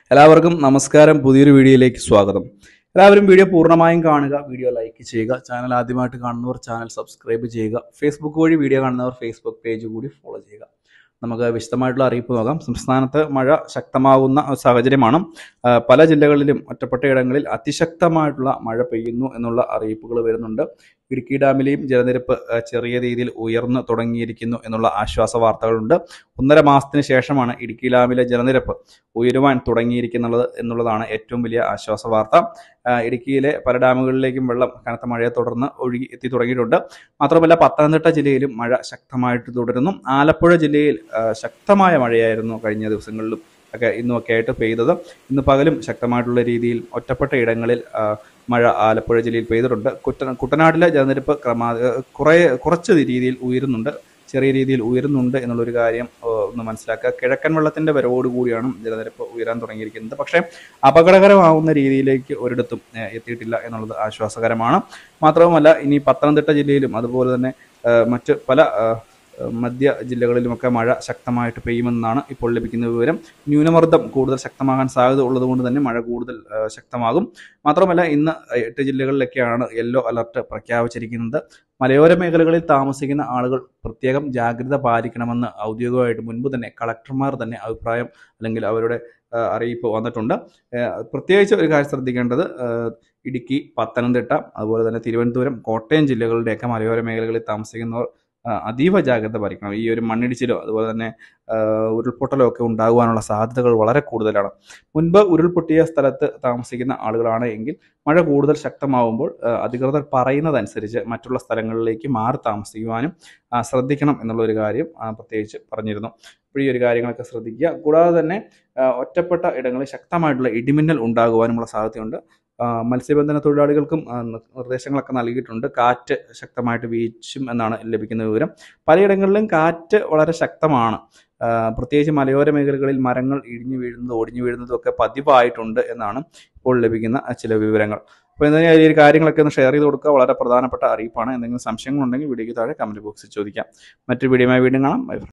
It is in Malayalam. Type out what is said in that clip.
എല്ലാവർക്കും നമസ്കാരം പുതിയൊരു വീഡിയോയിലേക്ക് സ്വാഗതം എല്ലാവരും വീഡിയോ പൂർണ്ണമായും കാണുക വീഡിയോ ലൈക്ക് ചെയ്യുക ചാനൽ ആദ്യമായിട്ട് കാണുന്നവർ ചാനൽ സബ്സ്ക്രൈബ് ചെയ്യുക ഫേസ്ബുക്ക് വഴി വീഡിയോ കാണുന്നവർ ഫേസ്ബുക്ക് പേജ് കൂടി ഫോളോ ചെയ്യുക നമുക്ക് വിശദമായിട്ടുള്ള അറിയിപ്പ് നോക്കാം സംസ്ഥാനത്ത് മഴ ശക്തമാകുന്ന ഒരു സാഹചര്യമാണ് ആ, പല ജില്ലകളിലും ഒറ്റപ്പെട്ട ഇടങ്ങളിൽ അതിശക്തമായിട്ടുള്ള മഴ പെയ്യുന്നു എന്നുള്ള അറിയിപ്പുകൾ വരുന്നുണ്ട് ഇടുക്കി ഡാമിലെയും ജലനിരപ്പ് ആ, ചെറിയ രീതിയിൽ ഉയർന്നു തുടങ്ങിയിരിക്കുന്നു എന്നുള്ള ആശ്വാസ വാർത്തകളുണ്ട് ഒന്നര മാസത്തിന് ശേഷമാണ് ഇടുക്കി ഡാമിലെ ജലനിരപ്പ് ഉയരുവാൻ തുടങ്ങിയിരിക്കുന്നുള്ളത് എന്നുള്ളതാണ് ഏറ്റവും വലിയ ആശ്വാസ വാർത്ത ആ, ഇടുക്കിയിലെ പല ഡാമുകളിലേക്കും വെള്ളം കനത്ത മഴയെ തുടർന്ന് ഒഴുകി എത്തി തുടങ്ങിയിട്ടുണ്ട് മാത്രമല്ല പത്തനംതിട്ട ജില്ലയിലും മഴ ശക്തമായിട്ട് തുടരുന്നു ആലപ്പുഴ ജില്ലയിൽ ആ, ശക്തമായ മഴയായിരുന്നു കഴിഞ്ഞ ദിവസങ്ങളിലും ഒക്കെ ഇന്നുമൊക്കെ ആയിട്ട് പെയ്തത് ഇന്ന് പകലും ശക്തമായിട്ടുള്ള രീതിയിൽ ഒറ്റപ്പെട്ട ഇടങ്ങളിൽ ആ, മഴ ആലപ്പുഴ ജില്ലയിൽ പെയ്തിട്ടുണ്ട് കുട്ട കുട്ടനാട്ടിലെ ജലനിരപ്പ് ക്രമാ കുറേ കുറച്ച് രീതിയിൽ ഉയരുന്നുണ്ട് ചെറിയ രീതിയിൽ ഉയരുന്നുണ്ട് എന്നുള്ളൊരു കാര്യം ആ, ഒന്ന് മനസ്സിലാക്കുക കിഴക്കൻ വെള്ളത്തിന്റെ വരവോടുകൂടിയാണ് ജലനിരപ്പ് ഉയരാൻ തുടങ്ങിയിരിക്കുന്നത് പക്ഷേ അപകടകരമാവുന്ന രീതിയിലേക്ക് ഒരിടത്തും ഏ, എത്തിയിട്ടില്ല എന്നുള്ളത് ആശ്വാസകരമാണ് മാത്രവുമല്ല ഇനി പത്തനംതിട്ട ജില്ലയിലും അതുപോലെ തന്നെ ആ, മറ്റ് പല ആ, മധ്യ ജില്ലകളിലുമൊക്കെ മഴ ശക്തമായിട്ട് പെയ്യുമെന്നാണ് ഇപ്പോൾ ലഭിക്കുന്ന വിവരം ന്യൂനമർദ്ദം കൂടുതൽ ശക്തമാകാൻ സാധ്യത ഉള്ളതുകൊണ്ട് തന്നെ മഴ കൂടുതൽ ആ, ശക്തമാകും മാത്രമല്ല ഇന്ന് എട്ട് ജില്ലകളിലൊക്കെയാണ് യെല്ലോ അലർട്ട് പ്രഖ്യാപിച്ചിരിക്കുന്നത് മലയോര മേഖലകളിൽ താമസിക്കുന്ന ആളുകൾ പ്രത്യേകം ജാഗ്രത പാലിക്കണമെന്ന് ഔദ്യോഗികമായിട്ട് മുൻപ് തന്നെ കളക്ടർമാർ തന്നെ അഭിപ്രായം അല്ലെങ്കിൽ അവരുടെ ആ, അറിയിപ്പ് വന്നിട്ടുണ്ട് ആ, പ്രത്യേകിച്ച് ഒരു കാര്യം ശ്രദ്ധിക്കേണ്ടത് ആ, ഇടുക്കി പത്തനംതിട്ട അതുപോലെ തന്നെ തിരുവനന്തപുരം കോട്ടയം ജില്ലകളുടെയൊക്കെ മലയോര മേഖലകളിൽ താമസിക്കുന്നവർ ആ, അതീവ ജാഗ്രത പാലിക്കണം ഈ ഒരു മണ്ണിടിച്ചിലോ അതുപോലെ തന്നെ ആ, ഉരുൾപൊട്ടലോ ഒക്കെ ഉണ്ടാകുവാനുള്ള സാധ്യതകൾ വളരെ കൂടുതലാണ് മുൻപ് ഉരുൾപൊട്ടിയ സ്ഥലത്ത് താമസിക്കുന്ന ആളുകളാണ് എങ്കിൽ മഴ കൂടുതൽ ശക്തമാവുമ്പോൾ ആ, അധികൃതർ പറയുന്നതനുസരിച്ച് മറ്റുള്ള സ്ഥലങ്ങളിലേക്ക് മാറി താമസിക്കുവാനും ആ, ശ്രദ്ധിക്കണം എന്നുള്ള ഒരു കാര്യം ആ, പ്രത്യേകിച്ച് പറഞ്ഞിരുന്നു അപ്പോൾ ഈ ഒരു കാര്യങ്ങളൊക്കെ ശ്രദ്ധിക്കുക കൂടാതെ തന്നെ ആ, ഒറ്റപ്പെട്ട ഇടങ്ങളിൽ ശക്തമായിട്ടുള്ള ഇടിമിന്നൽ ഉണ്ടാകുവാനുമുള്ള സാധ്യതയുണ്ട് ആ, മത്സ്യബന്ധന തൊഴിലാളികൾക്കും ആ, നി- നിർദ്ദേശങ്ങളൊക്കെ നൽകിയിട്ടുണ്ട് കാറ്റ് ശക്തമായിട്ട് വീശും എന്നാണ് ലഭിക്കുന്ന വിവരം പലയിടങ്ങളിലും കാറ്റ് വളരെ ശക്തമാണ് ആ, പ്രത്യേകിച്ച് മലയോര മേഖലകളിൽ മരങ്ങൾ ഇടിഞ്ഞു വീഴുന്നതും ഒടിഞ്ഞു വീഴുന്നതും ഒക്കെ പതിവായിട്ടുണ്ട് എന്നാണ് ഇപ്പോൾ ലഭിക്കുന്ന ആ, ചില വിവരങ്ങൾ അപ്പോൾ എന്തായാലും ഈ ഒരു കാര്യങ്ങളൊക്കെ ഒന്ന് ഷെയർ ചെയ്ത് കൊടുക്കുക വളരെ പ്രധാനപ്പെട്ട അറിയിപ്പാണ് എന്തെങ്കിലും സംശയങ്ങളുണ്ടെങ്കിൽ വീഡിയോയ്ക്ക് താഴെ കമൻറ്റ് ബോക്സിൽ ചോദിക്കാം മറ്റൊരു വീഡിയോയുമായി വീണ്ടും കാണാം ബൈ